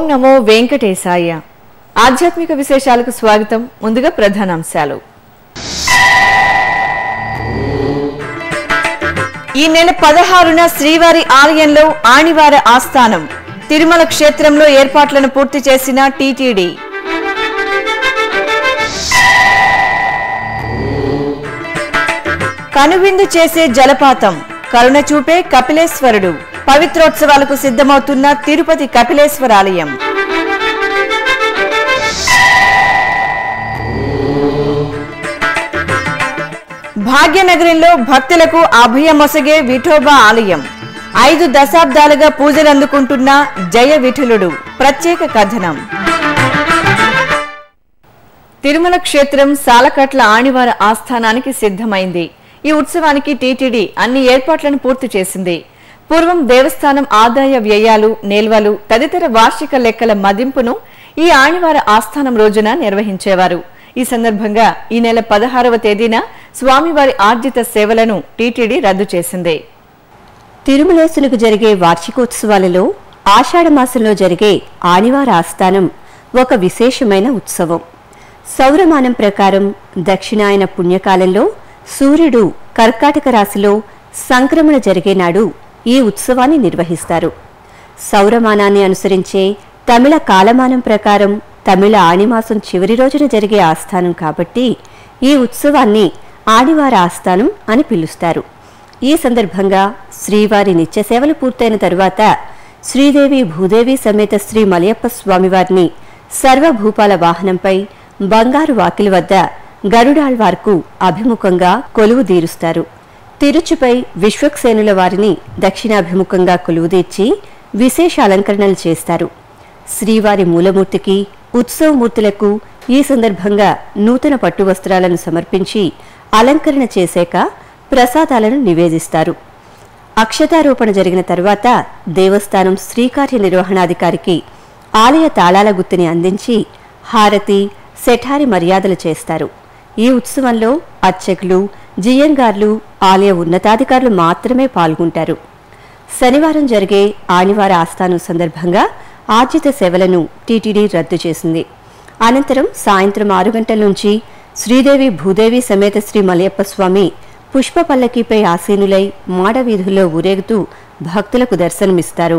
నమో వెంకటేశాయ ఆధ్యాత్మిక విశేషాలకు స్వాగతం ముందుగా ప్రధానాంశాలు ఈ నెల పదహారున శ్రీవారి ఆలయంలో ఆణివార ఆస్థానం తిరుమల క్షేత్రంలో ఏర్పాట్లను పూర్తి చేసిన టీటీడీ కనువిందు చేసే జలపాతం కరుణ చూపే కపిలేశ్వరుడు పవిత్రోత్సవాలకు సిద్ధమవుతున్న తిరుపతి కపిలేశ్వర ఆలయం భాగ్యనగరంలో భక్తులకు అభయమొసగే విఠోబా ఆలయం ఐదు దశాబ్దాలుగా పూజలు అందుకుంటున్న జయ విఠలుడు ప్రత్యేక కథనం తిరుమల క్షేత్రం సాలకట్ల ఆణివార ఆస్థానానికి సిద్ధమైంది ఈ ఉత్సవానికి టీటీడీ అన్ని ఏర్పాట్లను పూర్తి చేసింది పూర్వం దేవస్థానం ఆదాయ వ్యయాలు నిల్వలు తదితర వార్షిక లెక్కల మదింపును ఈ ఆణివార ఆస్థానం రోజున నిర్వహించేవారు ఈ సందర్భంగా ఈ నెల పదహారవ తేదీన స్వామివారి ఆర్జిత సేవలను టీటీడీ రద్దు చేసింది తిరుమలేసులకు జరిగే వార్షికోత్సవాలలో ఆషాఢమాసంలో జరిగే ఆదివార ఆస్థానం ఒక విశేషమైన ఉత్సవం సౌరమానం ప్రకారం దక్షిణాయన పుణ్యకాలంలో సూర్యుడు కర్కాటక రాశిలో సంక్రమణ జరిగే నాడు ఈ ఉత్సవాన్ని నిర్వహిస్తారు సౌరమానాన్ని అనుసరించే తమిళ కాలమానం ప్రకారం తమిళ ఆణిమాసం చివరి రోజున జరిగే ఆస్థానం కాబట్టి ఈ ఉత్సవాన్ని ఆదివార ఆస్థానం అని పిలుస్తారు ఈ సందర్భంగా శ్రీవారి నిత్య సేవలు పూర్తయిన తరువాత శ్రీదేవి భూదేవి సమేత శ్రీ మలయప్ప స్వామివారిని సర్వభూపాల వాహనంపై బంగారు వాకిలి వద్ద గరుడాళ్వార్కు అభిముఖంగా కొలువు తీరుస్తారు తిరుచుపై విశ్వక్సేనుల వారిని దక్షిణాభిముఖంగా కొలువుదీర్చి విశేష అలంకరణలు చేస్తారు శ్రీవారి మూలమూర్తికి ఉత్సవమూర్తులకు ఈ సందర్భంగా నూతన పట్టు వస్త్రాలను సమర్పించి అలంకరణ చేశాక ప్రసాదాలను నివేదిస్తారు అక్షతారోపణ జరిగిన తరువాత దేవస్థానం శ్రీకార్య నిర్వహణాధికారికి ఆలయ తాళాల గుత్తిని అందించి హారతి శఠారి మర్యాదలు చేస్తారు ఈ ఉత్సవంలో అర్చకులు జియంగార్లు ఆలయ ఉన్నతాధికారులు మాత్రమే పాల్గొంటారు శనివారం జరిగే ఆనివార ఆస్థానం సందర్భంగా ఆర్జిత సేవలను టీటీడీ రద్దు చేసింది అనంతరం సాయంత్రం ఆరు గంటల నుంచి శ్రీదేవి భూదేవి సమేత శ్రీ మలయప్ప స్వామి పుష్ప పల్లకీపై ఆసీనులై మాడవీధుల్లో ఊరేగుతూ భక్తులకు దర్శనమిస్తారు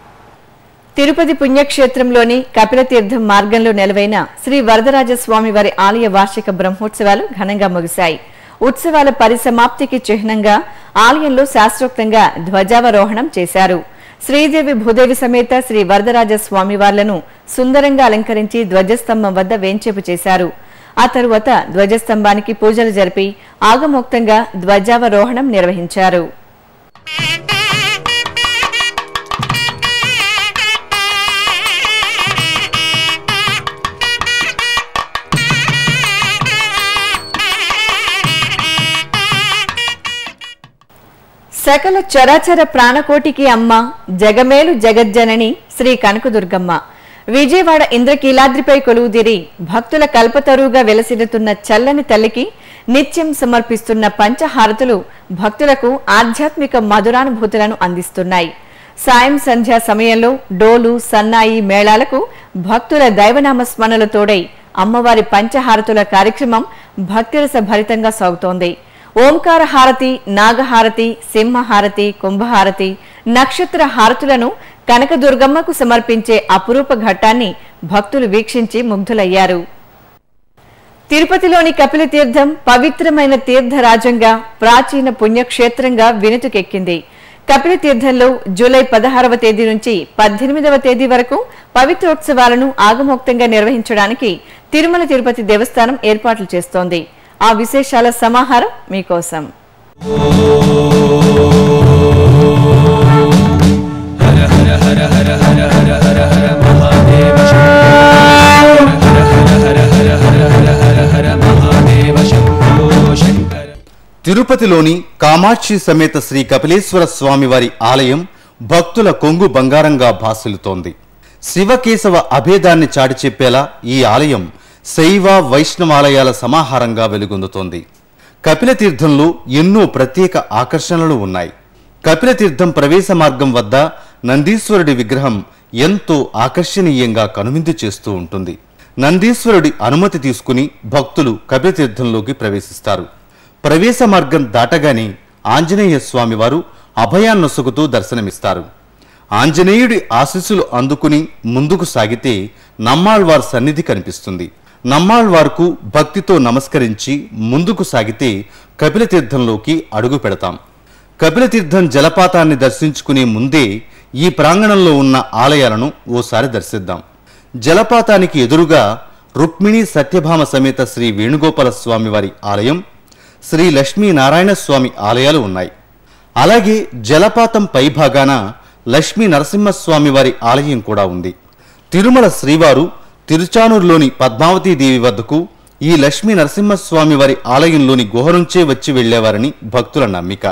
తిరుపతి పుణ్యక్షేత్రంలోని కపిలతీర్థం మార్గంలో నెలవైన శ్రీ వరదరాజస్వామి వారి ఆలయ వార్షిక బ్రహ్మోత్సవాలు ఘనంగా ముగిశాయి ఉత్సవాల పరిసమాప్తికి చిహ్నంగా ఆలయంలో శాస్త్రోక్తంగా ధ్వజావరోహణం చేశారు శ్రీదేవి భూదేవి సమేత శ్రీ వరదరాజ స్వామివార్లను సుందరంగా అలంకరించి ధ్వజస్తంభం వద్ద వేంచేపు చేశారు ఆ తరువాత ధ్వజస్తంభానికి పూజలు జరిపి ఆగమోక్తంగా ధ్వజావరోహణం నిర్వహించారు సకల చరాచర ప్రాణకోటికి అమ్మ జగమేలు జగజ్జనని శ్రీ కనకదుర్గమ్మ విజయవాడ ఇంద్రకీలాద్రిపై కొలువుదిరి భక్తుల కల్పతరువుగా వెలసిల్లుతున్న చల్లని తల్లికి నిత్యం సమర్పిస్తున్న పంచహారతులు భక్తులకు ఆధ్యాత్మిక మధురానుభూతులను అందిస్తున్నాయి సాయం సంధ్యా సమయంలో డోలు సన్నాయి మేళాలకు భక్తుల దైవనామ స్మరణలు తోడై అమ్మవారి పంచహారతుల కార్యక్రమం భక్తిరస భరితంగా సాగుతోంది ఓంకార హారతి నాగహారతి సింహహారతి కుంభహారతి నక్షత్ర హారతులను కనకదుర్గమ్మకు సమర్పించే అపురూప ఘట్టాన్ని భక్తులు వీక్షించి ముగ్ధులయ్యారు తిరుపతిలోని కపిలతీర్థం పవిత్రమైన తీర్థరాజంగా ప్రాచీన పుణ్యక్షేత్రంగా వినుతుకెక్కింది కపిలతీర్థంలో జూలై పదహారవ తేదీ నుంచి పద్దెనిమిదవ తేదీ వరకు పవిత్రోత్సవాలను ఆగమోక్తంగా నిర్వహించడానికి తిరుమల తిరుపతి దేవస్థానం ఏర్పాట్లు చేస్తోంది ఆ విశేషాల సమాహారం మీకోసం తిరుపతిలోని కామాక్షి సమేత శ్రీ కపిలేశ్వర స్వామివారి ఆలయం భక్తుల కొంగు బంగారంగా భాసిల్లుతోంది శివకేశవ అభేదాన్ని చాటి చెప్పేలా ఈ ఆలయం శైవ వైష్ణవాలయాల సమాహారంగా వెలుగొందుతోంది కపిలతీర్థంలో ఎన్నో ప్రత్యేక ఆకర్షణలు ఉన్నాయి కపిలతీర్థం ప్రవేశ మార్గం వద్ద నందీశ్వరుడి విగ్రహం ఎంతో ఆకర్షణీయంగా కనువిందు చేస్తూ ఉంటుంది నందీశ్వరుడి అనుమతి తీసుకుని భక్తులు కపిలతీర్థంలోకి ప్రవేశిస్తారు ప్రవేశ మార్గం దాటగానే ఆంజనేయ స్వామివారు అభయాన్నొసుగుతూ దర్శనమిస్తారు ఆంజనేయుడి ఆశీస్సులు అందుకుని ముందుకు సాగితే నమ్మాళ్వార్ సన్నిధి కనిపిస్తుంది నమ్మాళ్వార్కు భక్తితో నమస్కరించి ముందుకు సాగితే కపిలతీర్థంలోకి అడుగు పెడతాం కపిలతీర్థం జలపాతాన్ని దర్శించుకునే ముందే ఈ ప్రాంగణంలో ఉన్న ఆలయాలను ఓసారి దర్శిద్దాం జలపాతానికి ఎదురుగా రుక్మిణి సత్యభామ సమేత శ్రీ వేణుగోపాల స్వామి వారి ఆలయం శ్రీ లక్ష్మీనారాయణ స్వామి ఆలయాలు ఉన్నాయి అలాగే జలపాతం పైభాగాన లక్ష్మీ నరసింహస్వామి వారి ఆలయం కూడా ఉంది తిరుమల శ్రీవారు తిరుచానూరులోని పద్మావతీ దేవి వద్దకు ఈ లక్ష్మీ నరసింహస్వామి వారి ఆలయంలోని గుహ నుంచే వచ్చి వెళ్లేవారని భక్తుల నమ్మిక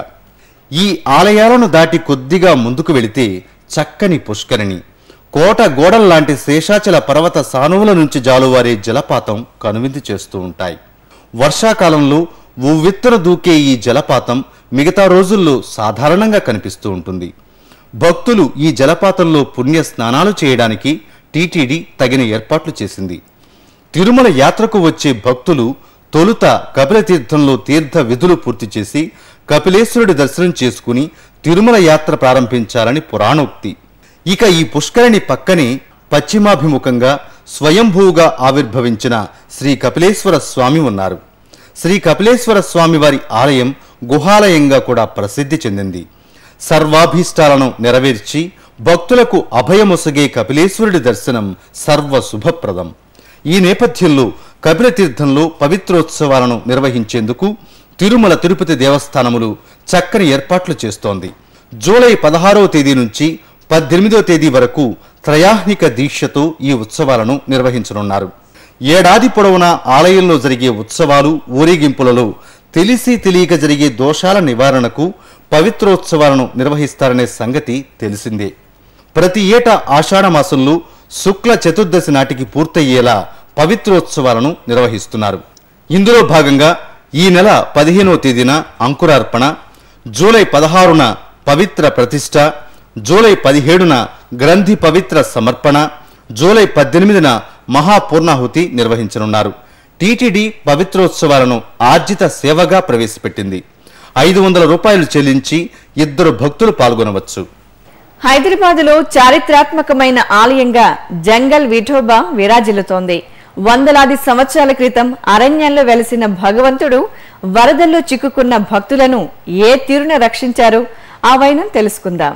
ఈ ఆలయాలను దాటి కొద్దిగా ముందుకు వెళితే చక్కని పుష్కరిణి కోట గోడల్లాంటి శేషాచల పర్వత సానువుల నుంచి జాలువారే జలపాతం కనువిందు చేస్తూ ఉంటాయి వర్షాకాలంలో ఉవ్వెత్తున దూకే ఈ జలపాతం మిగతా రోజుల్లో సాధారణంగా కనిపిస్తూ ఉంటుంది భక్తులు ఈ జలపాతంలో పుణ్య స్నానాలు చేయడానికి టీటీడీ తగిన ఏర్పాట్లు చేసింది తిరుమల యాత్రకు వచ్చే భక్తులు తొలుత కపిలతీర్థంలో తీర్థ విధులు పూర్తి చేసి కపిలేశ్వరుడి దర్శనం చేసుకుని తిరుమల యాత్ర ప్రారంభించాలని పురాణోక్తి ఇక ఈ పుష్కరిణి పక్కనే పశ్చిమాభిముఖంగా స్వయంభూగా ఆవిర్భవించిన శ్రీ కపిలేశ్వర స్వామి ఉన్నారు శ్రీ కపిలేశ్వర స్వామి వారి ఆలయం గుహాలయంగా కూడా ప్రసిద్ధి చెందింది సర్వాభీష్టాలను నెరవేర్చి భక్తులకు అభయమొసగే కపిలేశ్వరుడి దర్శనం సర్వ శుభప్రదం ఈ నేపథ్యంలో కపిలతీర్థంలో పవిత్రోత్సవాలను నిర్వహించేందుకు తిరుమల తిరుపతి దేవస్థానములు చక్కని ఏర్పాట్లు చేస్తోంది జూలై పదహారవ తేదీ నుంచి పద్దెనిమిదో తేదీ వరకు త్రయాహ్నిక దీక్షతో ఈ ఉత్సవాలను నిర్వహించనున్నారు ఏడాది పొడవునా ఆలయంలో జరిగే ఉత్సవాలు ఊరేగింపులలో తెలిసి తెలియక జరిగే దోషాల నివారణకు పవిత్రోత్సవాలను నిర్వహిస్తారనే సంగతి తెలిసిందే ప్రతి ఏటా ఆషాఢ మాసంలో శుక్ల చతుర్దశి నాటికి పూర్తయ్యేలా పవిత్రోత్సవాలను నిర్వహిస్తున్నారు ఇందులో భాగంగా ఈ నెల పదిహేనవ తేదీన అంకురార్పణ జూలై పదహారున పవిత్ర ప్రతిష్ట జూలై పదిహేడున గ్రంథి పవిత్ర సమర్పణ జూలై పద్దెనిమిదిన మహాపూర్ణాహుతి నిర్వహించనున్నారు టీటీడీ పవిత్రోత్సవాలను ఆర్జిత సేవగా ప్రవేశపెట్టింది ఐదు వందల రూపాయలు చెల్లించి ఇద్దరు భక్తులు పాల్గొనవచ్చు హైదరాబాదులో చారిత్రాత్మకమైన ఆలయంగా జంగల్ విఠోబా విరాజిల్లుతోంది వందలాది సంవత్సరాల క్రితం అరణ్యంలో వెలసిన భగవంతుడు వరదల్లో చిక్కుకున్న భక్తులను ఏ తీరున రక్షించారో ఆ వైనం తెలుసుకుందాం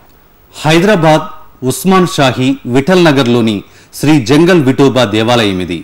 హైదరాబాద్ ఉస్మాన్ షాహీ విఠల్ నగర్లోని శ్రీ జంగల్ విఠోబా దేవాలయం ఇది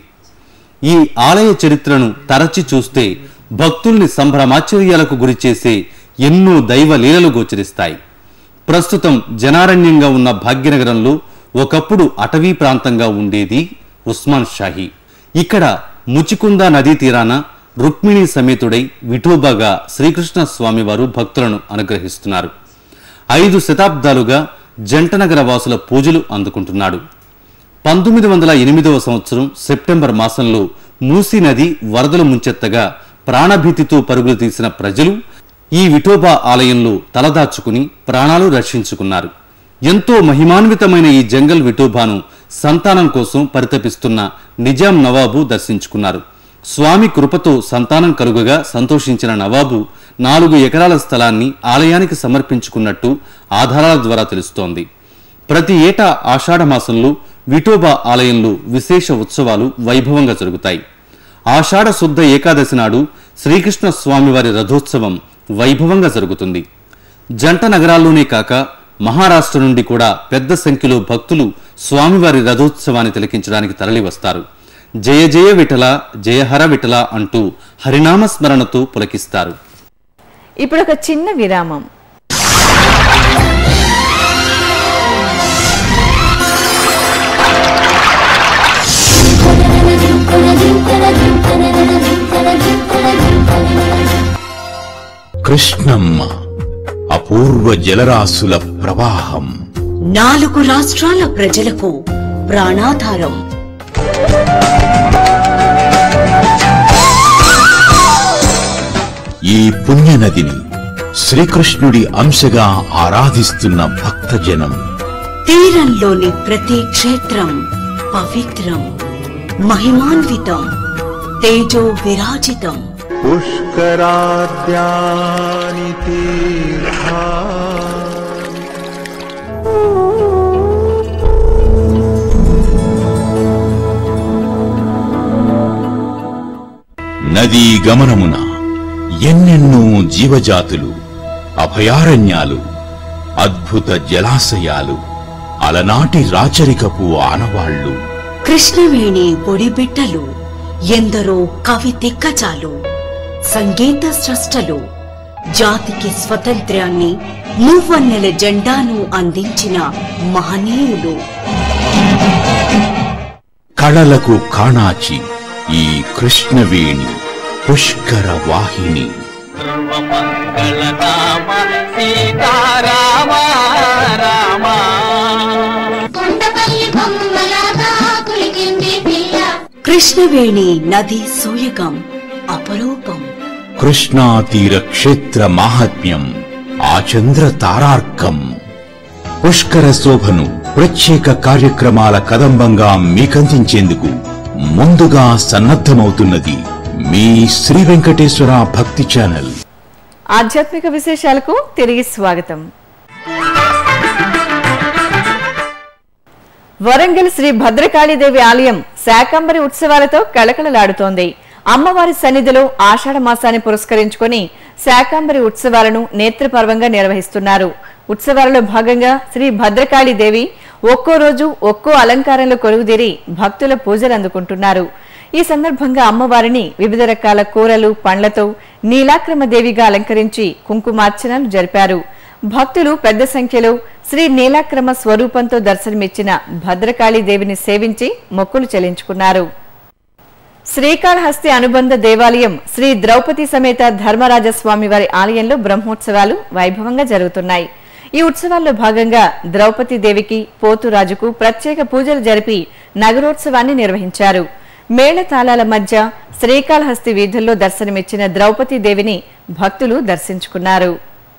ఈ ఆలయ చరిత్రను తరచి చూస్తే భక్తుల్ని సంభ్రమాశ్చర్యాలకు గురిచేసే ఎన్నో దైవ లీలలు గోచరిస్తాయి ప్రస్తుతం జనారణ్యంగా ఉన్న భాగ్యనగరంలో ఒకప్పుడు అటవీ ప్రాంతంగా ఉండేది ఉస్మాన్ షాహీ ఇక్కడ ముచికుంద నదీ తీరాన రుక్మిణి సమేతుడై విఠోబాగా శ్రీకృష్ణ స్వామివారు భక్తులను అనుగ్రహిస్తున్నారు ఐదు శతాబ్దాలుగా జంటనగర వాసుల పూజలు అందుకుంటున్నాడు పంతొమ్మిది వందల ఎనిమిదవ సంవత్సరం సెప్టెంబర్ మాసంలో మూసీ నది వరదలు ముంచెత్తగా ప్రాణభీతితో పరుగులు తీసిన ప్రజలు ఈ విఠోబా ఆలయంలో తలదాచుకుని ప్రాణాలు రక్షించుకున్నారు ఎంతో మహిమాన్వితమైన ఈ జంగల్ విఠోబాను సంతానం కోసం పరితపిస్తున్న నిజాం నవాబు దర్శించుకున్నారు స్వామి కృపతో సంతానం కలుగగా సంతోషించిన నవాబు నాలుగు ఎకరాల స్థలాన్ని ఆలయానికి సమర్పించుకున్నట్టు ఆధారాల ద్వారా తెలుస్తోంది ప్రతి ఏటా ఆషాఢ మాసంలో విఠోబా ఆలయంలో విశేష ఉత్సవాలు వైభవంగా జరుగుతాయి ఆషాఢ శుద్ధ ఏకాదశి నాడు శ్రీకృష్ణ స్వామివారి రథోత్సవం వైభవంగా జరుగుతుంది జంట నగరాల్లోనే కాక మహారాష్ట్ర నుండి కూడా పెద్ద సంఖ్యలో భక్తులు స్వామివారి రథోత్సవాన్ని తిలకించడానికి తరలివస్తారు జయ జయ విఠల జయహర విఠల అంటూ హరినామ స్మరణతో పులకిస్తారు ఇప్పుడు ఒక చిన్న విరామం కృష్ణమ్మ అపూర్వ జలరాశుల ప్రవాహం నాలుగు రాష్ట్రాల ప్రజలకు ప్రాణాధారం ఈ పుణ్యనదిని శ్రీకృష్ణుడి అంశగా ఆరాధిస్తున్న భక్తజనం తీరంలోని ప్రతి క్షేత్రం పవిత్రం మహిమాన్వితం తేజో విరాజితం पुष्कराद्यानि तीर्था నదీ గమనమున ఎన్నెన్నో జీవజాతులు అభయారణ్యాలు అద్భుత జలాశయాలు అలనాటి రాచరికపు ఆనవాళ్లు కృష్ణవేణి ఒడిబిట్టలు ఎందరో కవి దిగ్గజాలు సంగీత స్రష్టలు జాతికి స్వతంత్ర్యాన్ని మూవన్నెల జెండాను అందించిన మహనీయులు కళలకు కాణాచి ఈ కృష్ణవేణి పుష్కర వాహిని కొండపల్లి బొమ్మలాగా కులికింది పిల్ల కృష్ణవేణి నది సూయగం అపరూపం కృష్ణా తీర క్షేత్ర మాహాత్మ్యం ఆ చంద్ర తారార్కం పుష్కర శోభను ప్రత్యేక కార్యక్రమాల కదంబంగా మీకందించేందుకు ముందుగా సన్నద్ధమవుతున్నది మీ శ్రీ వెంకటేశ్వర భక్తి ఛానల్ ఆధ్యాత్మిక విశేషాలకు తిరిగి స్వాగతం వరంగల్ శ్రీ భద్రకాళీదేవి ఆలయం శాకంబరి ఉత్సవాలతో కళకళలాడుతోంది అమ్మవారి సన్నిధిలో ఆషాఢ మాసాన్ని పురస్కరించుకొని శాకంబరి ఉత్సవాలను నేత్రపర్వంగా నిర్వహిస్తున్నారు ఉత్సవాలలో భాగంగా శ్రీ భద్రకాళీదేవి ఒక్కో రోజు ఒక్కో అలంకారంలో కొలువుదీరి భక్తుల పూజలు అందుకుంటున్నారు ఈ సందర్భంగా అమ్మవారిని వివిధ రకాల కూరలు పండ్లతో నీలాక్రమ దేవిగా అలంకరించి కుంకుమార్చనలు జరిపారు భక్తులు పెద్ద సంఖ్యలో శ్రీ నీలాక్రమ స్వరూపంతో దర్శనమిచ్చిన భద్రకాళీ దేవిని సేవించి మొక్కులు చెల్లించుకున్నారు శ్రీకాళహస్తి అనుబంధ దేవాలయం శ్రీ ద్రౌపది సమేత ధర్మరాజస్వామి వారి ఆలయంలో బ్రహ్మోత్సవాలు వైభవంగా జరుగుతున్నాయి ఈ ఉత్సవాల్లో భాగంగా ద్రౌపది దేవికి పోతురాజుకు ప్రత్యేక పూజలు జరిపి నగరోత్సవాన్ని నిర్వహించారు మేళతాళాల మధ్య శ్రీకాళహస్తి వీధుల్లో దర్శనమిచ్చిన ద్రౌపది దేవిని భక్తులు దర్శించుకున్నారు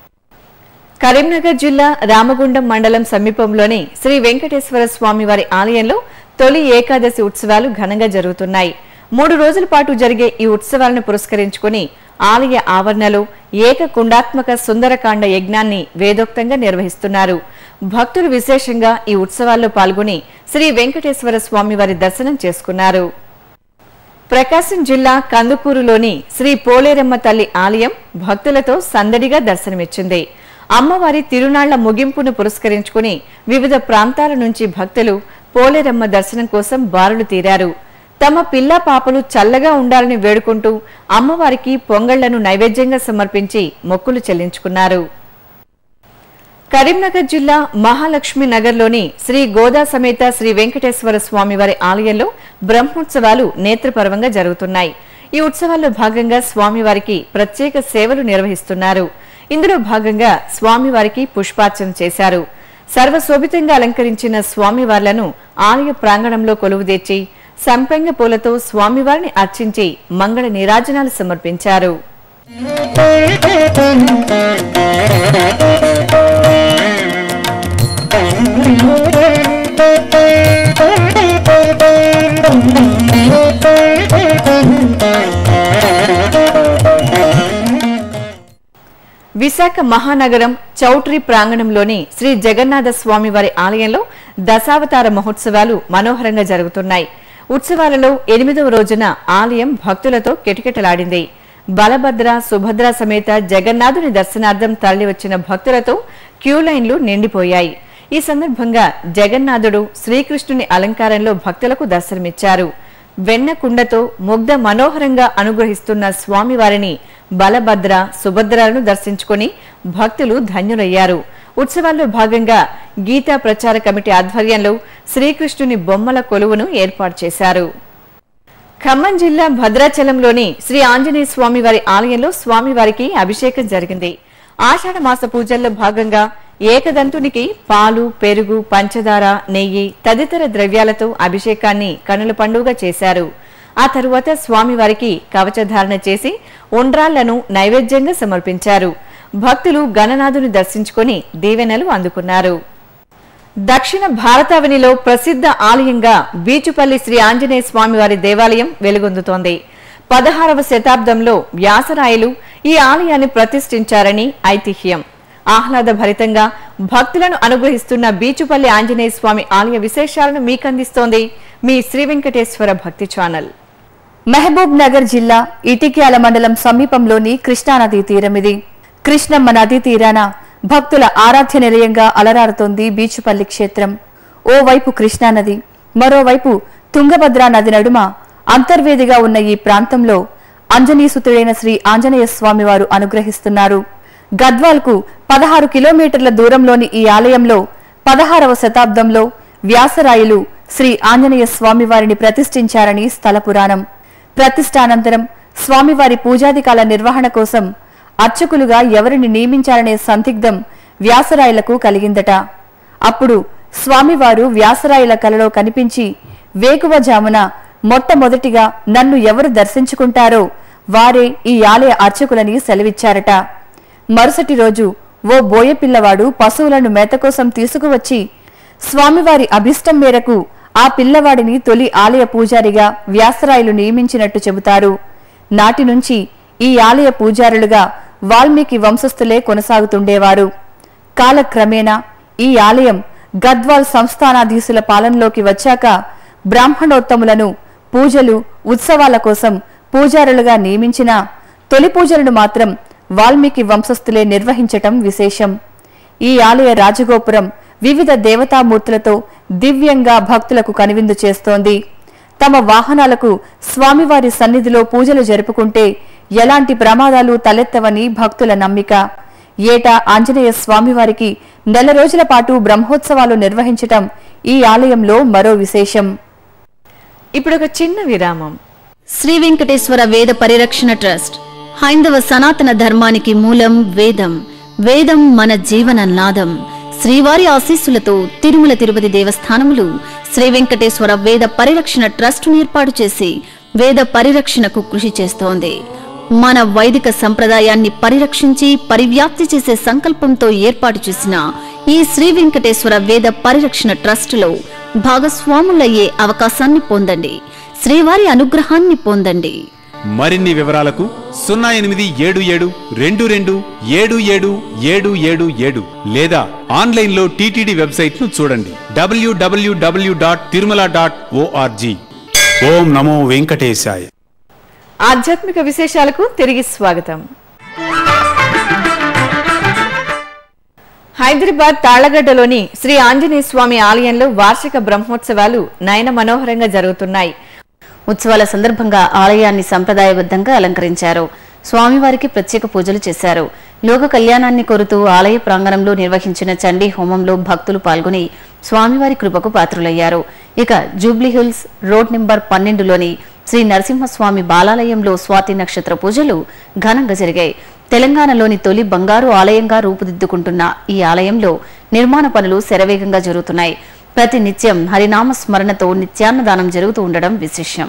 కరీంనగర్ జిల్లా రామగుండం మండలం సమీపంలోని శ్రీ వెంకటేశ్వర స్వామి వారి ఆలయంలో తొలి ఏకాదశి ఉత్సవాలు ఘనంగా జరుగుతున్నాయి మూడు రోజుల పాటు జరిగే ఈ ఉత్సవాలను పురస్కరించుకుని ఆలయ ఆవరణలో ఏక కుండాత్మక సుందరకాండ యజ్ఞాన్ని వేదోక్తంగా నిర్వహిస్తున్నారు భక్తులు విశేషంగా ఈ ఉత్సవాల్లో పాల్గొని శ్రీ వెంకటేశ్వర స్వామి వారి దర్శనం చేసుకున్నారు ప్రకాశం జిల్లా కందుకూరులోని శ్రీ పోలేరమ్మ తల్లి ఆలయం భక్తులతో సందడిగా దర్శనమిచ్చింది అమ్మవారి తిరునాళ్ల ముగింపును పురస్కరించుకుని వివిధ ప్రాంతాల నుంచి భక్తులు పోలేరమ్మ దర్శనం కోసం బారులు తీరారు తమ పిల్ల పాపలు చల్లగా ఉండాలని వేడుకుంటూ అమ్మవారికి పొంగళ్లను నైవేద్యంగా సమర్పించి మొక్కులు చెల్లించుకున్నారు కరీంనగర్ జిల్లా మహాలక్ష్మి నగర్లోని శ్రీ గోదా సమేత శ్రీ వెంకటేశ్వర స్వామి వారి ఆలయంలో బ్రహ్మోత్సవాలు నేత్రపర్వంగా జరుగుతున్నాయి ఈ ఉత్సవాల్లో భాగంగా స్వామివారికి ప్రత్యేక సేవలు నిర్వహిస్తున్నారు ఇందులో భాగంగా స్వామివారికి పుష్పార్చన చేశారు సర్వశోభితంగా అలంకరించిన స్వామివార్లను ఆలయ ప్రాంగణంలో కొలువుదీర్చి సంపెంగ పూలతో స్వామివారిని అర్చించి మంగళ నీరాజనాలు సమర్పించారు విశాఖ మహానగరం చౌట్రీ ప్రాంగణంలోని శ్రీ జగన్నాథ స్వామి వారి ఆలయంలో దశావతార మహోత్సవాలు మనోహరంగా జరుగుతున్నాయి ఉత్సవాలలో ఎనిమిదవ రోజున ఆలయం భక్తులతో కిటకిటలాడింది బలభద్ర సుభద్ర సమేత జగన్నాథుని దర్శనార్థం తరలివచ్చిన భక్తులతో క్యూ లైన్లు నిండిపోయాయి ఈ సందర్భంగా జగన్నాథుడు శ్రీకృష్ణుని అలంకారంలో భక్తులకు దర్శనమిచ్చారు వెన్న కుండతో ముగ్ధ మనోహరంగా అనుగ్రహిస్తున్న స్వామివారిని బలభద్ర సుభద్రలను దర్శించుకుని భక్తులు ధన్యులయ్యారు ఉత్సవాల్లో భాగంగా గీతా ప్రచార కమిటీ ఆధ్వర్యంలో శ్రీకృష్ణుని బొమ్మల కొలువును ఏర్పాటు చేశారు ఖమ్మం జిల్లా భద్రాచలంలోని శ్రీ ఆంజనేయ స్వామి వారి ఆలయంలో స్వామివారికి అభిషేకం జరిగింది ఆషాఢ మాస పూజల్లో భాగంగా ఏకదంతునికి పాలు పెరుగు పంచదార నెయ్యి తదితర ద్రవ్యాలతో అభిషేకాన్ని కనుల పండుగ చేశారు ఆ తరువాత స్వామివారికి కవచధారణ చేసి ఉండ్రాళ్లను నైవేద్యంగా సమర్పించారు భక్తులు గణనాథుని దర్శించుకొని దీవెనలు అందుకున్నారు దక్షిణ భారతావనిలో ప్రసిద్ధ ఆలయంగా బీచుపల్లి శ్రీ ఆంజనేయ స్వామివారి దేవాలయం వెలుగొందుతోంది పదహారవ శతాబ్దంలో వ్యాసరాయలు ఈ ఆలయాన్ని ప్రతిష్ఠించారని ఐతిహ్యం ఆహ్లాదభరితంగా భక్తులను అనుగ్రహిస్తున్న బీచుపల్లి ఆంజనేయ స్వామి ఆలయ విశేషాలను మీకందిస్తోంది మీ శ్రీ వెంకటేశ్వర భక్తి ఛానల్ మహబూబ్ నగర్ జిల్లా ఇటిక్యాల మండలం సమీపంలోని కృష్ణానదీ తీరం ఇది కృష్ణమ్మ నదీ తీరాన భక్తుల ఆరాధ్య నిలయంగా అలరారుతోంది బీచుపల్లి క్షేత్రం ఓవైపు కృష్ణానది మరోవైపు తుంగభద్రా నది నడుమ అంతర్వేదిగా ఉన్న ఈ ప్రాంతంలో అంజనీసుతుడైన శ్రీ ఆంజనేయ స్వామివారు అనుగ్రహిస్తున్నారు గద్వాల్కు పదహారు కిలోమీటర్ల దూరంలోని ఈ ఆలయంలో పదహారవ శతాబ్దంలో వ్యాసరాయలు శ్రీ ఆంజనేయ స్వామివారిని ప్రతిష్ఠించారని స్థల పురాణం ప్రతిష్టానంతరం స్వామివారి పూజాదికాల నిర్వహణ కోసం అర్చకులుగా ఎవరిని నియమించాలనే సందిగ్ధం వ్యాసరాయలకు కలిగిందట అప్పుడు స్వామివారు వ్యాసరాయల కలలో కనిపించి వేకువజామున మొట్టమొదటిగా నన్ను ఎవరు దర్శించుకుంటారో వారే ఈ ఆలయ అర్చకులని సెలవిచ్చారట మరుసటి రోజు ఓ బోయ పిల్లవాడు పశువులను మేత కోసం తీసుకువచ్చి స్వామివారి అభిష్టం మేరకు ఆ పిల్లవాడిని తొలి ఆలయ పూజారిగా వ్యాసరాయలు నియమించినట్టు చెబుతారు నాటి నుంచి ఈ ఆలయ పూజారులుగా వాల్మీకి వంశస్థులే కొనసాగుతుండేవారు కాలక్రమేణా ఈ ఆలయం గద్వాల్ సంస్థానాధీశుల పాలనలోకి వచ్చాక బ్రాహ్మణోత్తములను పూజలు ఉత్సవాల కోసం పూజారులుగా నియమించిన తొలి పూజలను మాత్రం వాల్మీకి వంశస్థులే నిర్వహించటం విశేషం ఈ ఆలయ రాజగోపురం వివిధ దేవతామూర్తులతో దివ్యంగా భక్తులకు కనువిందు చేస్తోంది తమ వాహనాలకు స్వామివారి సన్నిధిలో పూజలు జరుపుకుంటే ఎలాంటి ప్రమాదాలు తలెత్తవని భక్తుల నమ్మిక ఏటా ఆంజనేయ స్వామివారికి నెల రోజుల పాటు బ్రహ్మోత్సవాలు నిర్వహించటం ఈ ఆలయంలో మరో విశేషం ఇప్పుడు ఒక చిన్న విరామం శ్రీ వెంకటేశ్వర వేద పరిరక్షణ ట్రస్ట్ హైందవ సనాతన ధర్మానికి మూలం వేదం వేదం మన జీవన నాదం శ్రీవారి ఆశీస్సులతో తిరుమల తిరుపతి దేవస్థానములు శ్రీ వెంకటేశ్వర వేద పరిరక్షణ ట్రస్ట్ ఏర్పాటు చేసి వేద పరిరక్షణకు కృషి చేస్తోంది మన వైదిక సంప్రదాయాన్ని పరిరక్షించి పరివ్యాప్తి చేసే సంకల్పంతో ఏర్పాటు చేసిన ఈ శ్రీ వెంకటేశ్వర వేద పరిరక్షణ ట్రస్టులో భాగస్వాములయ్యే అవకాశాన్ని పొందండి శ్రీవారి అనుగ్రహాన్ని పొందండి మరిన్ని వివరాలకు సున్నా ఎనిమిది ఏడు ఏడు రెండు రెండు ఏడు ఏడు ఏడు ఏడు ఏడు లేదా ఆన్లైన్లో టీటీడీ వెబ్సైట్ ను చూడండి WWW dot Tirumala dot ORG ఓం నమో వెంకటేశాయ ఆధ్యాత్మిక విశేషాలకు తిరిగి స్వాగతం హైదరాబాద్ తాళ్లగడ్డలోని శ్రీ ఆంజనేయ స్వామి ఆలయంలో వార్షిక బ్రహ్మోత్సవాలు నయన మనోహరంగా జరుగుతున్నాయి ఉత్సవాల సందర్భంగా ఆలయాన్ని సంప్రదాయబద్ధంగా అలంకరించారు స్వామివారికి ప్రత్యేక పూజలు చేశారు లోక కళ్యాణాన్ని కోరుతూ ఆలయ ప్రాంగణంలో నిర్వహించిన చండీ హోమంలో భక్తులు పాల్గొని స్వామివారి కృపకు పాత్రులయ్యారు ఇక జూబ్లీహిల్స్ రోడ్ నెంబర్ పన్నెండులోని శ్రీ నరసింహస్వామి బాలాలయంలో స్వాతి నక్షత్ర పూజలు ఘనంగా జరిగాయి తెలంగాణలోని తొలి బంగారు ఆలయంగా రూపుదిద్దుకుంటున్న ఈ ఆలయంలో నిర్మాణ పనులు శరవేగంగా జరుగుతున్నాయి ప్రతి నిత్యం హరినామ స్మరణతో నిత్యాన్నదానం జరుగుతూ ఉండడం విశేషం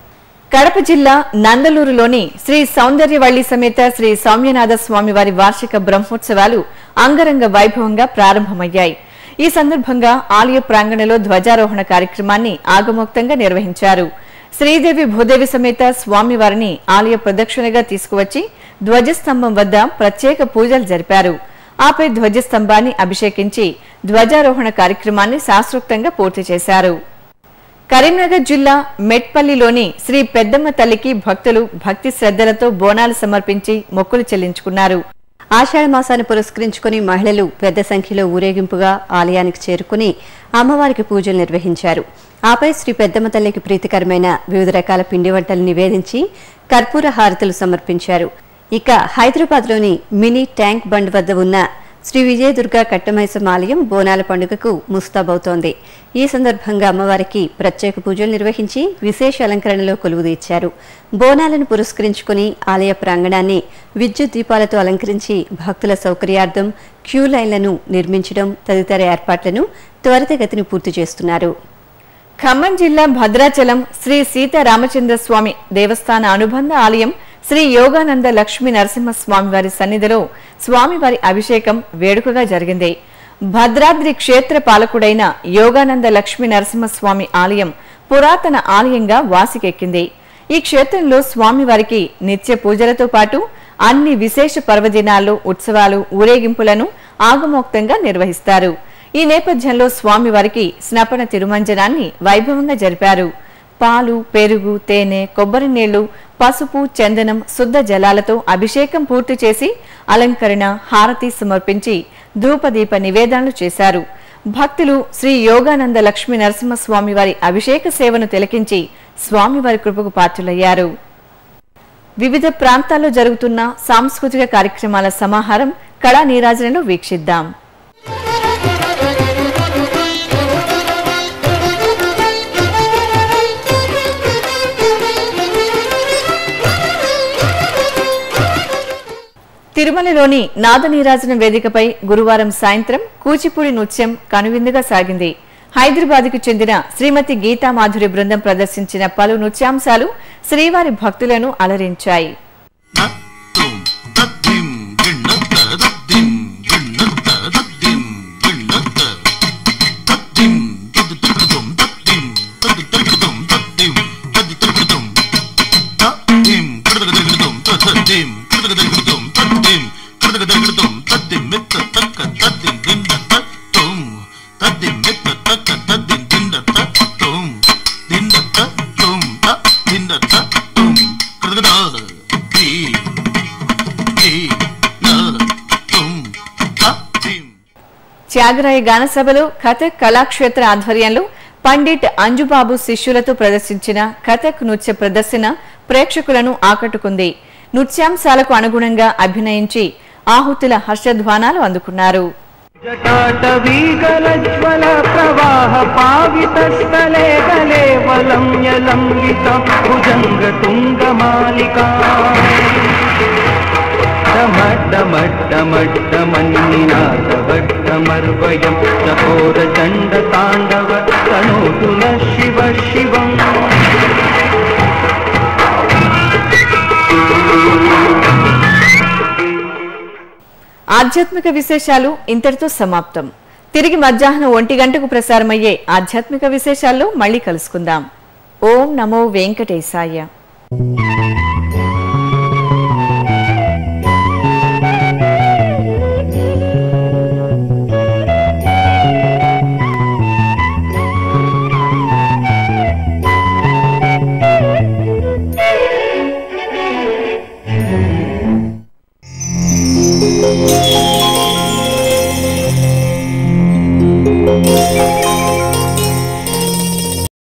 కడప జిల్లా నందలూరులోని శ్రీ సౌందర్యవల్లి సమేత శ్రీ సౌమ్యనాథ స్వామివారి వార్షిక బ్రహ్మోత్సవాలు అంగరంగ వైభవంగా ప్రారంభమయ్యాయి ఈ సందర్భంగా ఆలయ ప్రాంగణంలో ధ్వజారోహణ కార్యక్రమాన్ని ఆగమోక్తంగా నిర్వహించారు శ్రీదేవి భూదేవి సమేత స్వామివారిని ఆలయ ప్రదక్షిణగా తీసుకువచ్చి ధ్వజస్తంభం వద్ద ప్రత్యేక పూజలు జరిపారు ఆపై ధ్వజస్తంభాన్ని అభిషేకించి ధ్వజారోహణ కార్యక్రమాన్ని శాస్త్రోక్తంగా పూర్తి చేశారు కరీంనగర్ జిల్లా మెట్పల్లిలోని శ్రీ పెద్దమ్మ తల్లికి భక్తులు భక్తి శ్రద్ధలతో బోనాలు సమర్పించి మొక్కులు చెల్లించుకున్నారు ఆషాఢ మాసాన్ని పురస్కరించుకుని మహిళలు పెద్ద సంఖ్యలో ఊరేగింపుగా ఆలయానికి చేరుకుని అమ్మవారికి పూజలు నిర్వహించారు ఆపై శ్రీ పెద్దమ్మ తల్లికి ప్రీతికరమైన వివిధ రకాల పిండి వంటలు నివేదించి కర్పూర హారతులు సమర్పించారు ఇక హైదరాబాద్లోని మినీ ట్యాంక్ బండ్ వద్ద ఉన్న శ్రీ విజయదుర్గ కట్టమైసం ఆలయం బోనాల పండుగకు ముస్తాబవుతోంది ఈ సందర్భంగా అమ్మవారికి ప్రత్యేక పూజలు నిర్వహించి విశేష అలంకరణలో కొలువు తీర్చారు బోనాలను పురస్కరించుకుని ఆలయ ప్రాంగణాన్ని విద్యుత్ దీపాలతో అలంకరించి భక్తుల సౌకర్యార్థం క్యూ లైన్లను నిర్మించడం తదితర ఏర్పాట్లను త్వరితగతిని పూర్తి చేస్తున్నారు ఖమ్మం జిల్లా భద్రాచలం శ్రీ సీతారామచంద్ర స్వామి దేవస్థాన అనుబంధ ఆలయం శ్రీ యోగానంద లక్ష్మీ నరసింహస్వామి వారి సన్నిధిలో స్వామివారి అభిషేకం వేడుకగా జరిగింది భద్రాద్రి క్షేత్ర పాలకుడైన యోగానంద లక్ష్మీ నరసింహస్వామి ఆలయం పురాతన ఆలయంగా వాసికెక్కింది ఈ క్షేత్రంలో స్వామివారికి నిత్య పూజలతో పాటు అన్ని విశేష పర్వదినాల్లో ఉత్సవాలు ఊరేగింపులను ఆగమోక్తంగా నిర్వహిస్తారు ఈ నేపథ్యంలో స్వామివారికి స్నపన తిరుమంజనాన్ని వైభవంగా జరిపారు పాలు పెరుగు తేనె కొబ్బరి నీళ్లు పసుపు చందనం శుద్ధ జలాలతో అభిషేకం పూర్తి చేసి అలంకరణ హారతి సమర్పించి ధూపదీప నివేదనలు చేశారు భక్తులు శ్రీ యోగానంద లక్ష్మీ నరసింహస్వామి వారి అభిషేక సేవను తిలకించి స్వామివారి కృపకు పాత్రులయ్యారు వివిధ ప్రాంతాల్లో జరుగుతున్న సాంస్కృతిక కార్యక్రమాల సమాహారం కళా నీరాజనను వీక్షిద్దాం తిరుమలలోని నాదనీరాజనం వేదికపై గురువారం సాయంత్రం కూచిపూడి నృత్యం కనువిందుగా సాగింది హైదరాబాద్కు చెందిన శ్రీమతి గీతా మాధురి బృందం ప్రదర్శించిన పలు నృత్యాంశాలు శ్రీవారి భక్తులను అలరించాయి త్యాగరాయ గాన సభలో కథక్ కళాక్షేత్ర ఆధ్వర్యంలో పండిట్ అంజుబాబు శిష్యులతో ప్రదర్శించిన కథక్ నృత్య ప్రదర్శన ప్రేక్షకులను ఆకట్టుకుంది నృత్యాంశాలకు అనుగుణంగా అభినయించి ఆహుతుల హర్షధ్వానాలు అందుకున్నారు जटाटवीगलज्वल प्रवाह पावितस्थले गले वलं यलम्बिता भुजङ्गतुङ्गमालिका डमड्डमड्डमड्डमन्निनादभट्टमर्वयं चकोरचण्डताण्डव तनोतु न शिव शिवम् ఆధ్యాత్మిక విశేషాలు ఇంతటితో సమాప్తం తిరిగి మధ్యాహ్నం ఒంటి గంటకు ప్రసారమయ్యే ఆధ్యాత్మిక విశేషాల్లో మళ్ళీ కలుసుకుందాం ఓం నమో వెంకటేశాయ